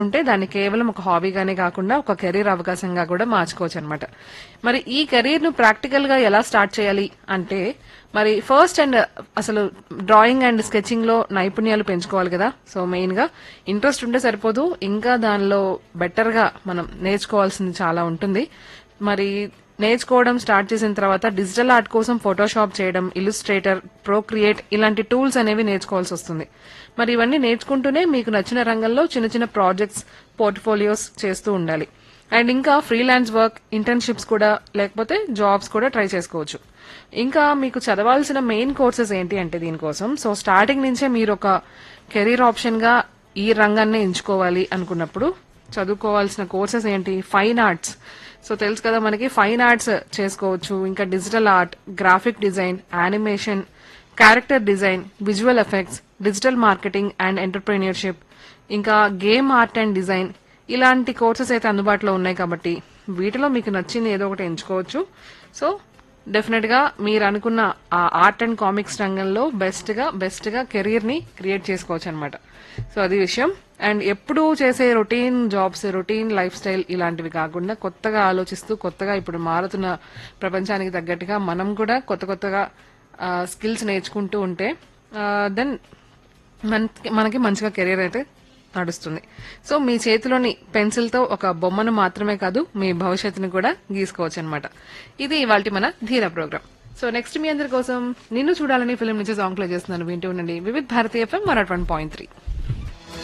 ఉంటే దాన్ని కేవలం ఒక హాబీగానే కాకుండా ఒక కెరీర్ అవకాశంగా కూడా మార్చుకోవచ్చు అనమాట మరి ఈ కెరీర్ ను ప్రాక్టికల్ గా ఎలా స్టార్ట్ చేయాలి అంటే మరి ఫస్ట్ అండ్ అసలు డ్రాయింగ్ అండ్ స్కెచింగ్ లో నైపుణ్యాలు పెంచుకోవాలి కదా సో మెయిన్ గా ఇంట్రెస్ట్ ఉంటే సరిపోదు ఇంకా దానిలో బెటర్ గా మనం నేర్చుకోవాల్సింది చాలా ఉంటుంది మరి నేర్చుకోవడం స్టార్ట్ చేసిన తర్వాత డిజిటల్ ఆర్ట్ కోసం ఫోటోషాప్ చేయడం ఇల్లుస్ట్రేటర్ ప్రోక్రియేట్ ఇలాంటి టూల్స్ అనేవి నేర్చుకోవాల్సి వస్తుంది మరి ఇవన్నీ నేర్చుకుంటూనే మీకు నచ్చిన రంగంలో చిన్న చిన్న ప్రాజెక్ట్స్ పోర్ట్ఫోలియోస్ చేస్తూ ఉండాలి అండ్ ఇంకా ఫ్రీలాన్స్ వర్క్ ఇంటర్న్షిప్స్ కూడా లేకపోతే జాబ్స్ కూడా ట్రై చేసుకోవచ్చు ఇంకా మీకు చదవాల్సిన మెయిన్ కోర్సెస్ ఏంటి అంటే దీనికోసం సో స్టార్టింగ్ నుంచే మీరు ఒక కెరీర్ ఆప్షన్ గా ఈ రంగాన్ని ఎంచుకోవాలి అనుకున్నప్పుడు చదువుకోవాల్సిన కోర్సెస్ ఏంటి ఫైన్ ఆర్ట్స్ సో తెలుసు కదా మనకి ఫైన్ ఆర్ట్స్ చేసుకోవచ్చు ఇంకా digital art graphic design animation character design visual effects digital marketing and entrepreneurship ఇంకా గేమ్ ఆర్ట్ అండ్ డిజైన్ ఇలాంటి కోర్సెస్ అయితే అందుబాటులో ఉన్నాయి కాబట్టి వీటిలో మీకు నచ్చింది ఏదో ఒకటి ఎంచుకోవచ్చు సో డెఫినెట్ గా మీరు అనుకున్న ఆ ఆర్ట్ అండ్ కామిక్స్ రంగంలో బెస్ట్ గా బెస్ట్ గా కెరీర్ ని క్రియేట్ చేసుకోవచ్చు అనమాట సో అది విషయం అండ్ ఎప్పుడు చేసే routine jobs routine lifestyle ఇలాంటివి కాకుండా కొత్తగా ఆలోచిస్తూ కొత్తగా ఇప్పుడు మారుతున్న ప్రపంచానికి తగ్గట్టుగా మనం కూడా కొత్త కొత్తగా స్కిల్స్ నేర్చుకుంటూ ఉంటే దెన్ మనకి మనకి మంచిగా కెరీర్ అయితే నడుస్తుంది సో మీ చేతిలోని పెన్సిల్ తో ఒక బొమ్మను మాత్రమే కాదు మీ భవిష్యత్తుని కూడా గీసుకోవచ్చు అనమాట ఇది ఇవాళ మన ధీర ప్రోగ్రామ్ సో నెక్స్ట్ మీ అందరి కోసం నిన్ను చూడాలని ఫిల్మ్ నుంచి సాంగ్ ప్లే చేస్తున్నాను వింటూ ఉండండి Vividh Bharatiya FM one point three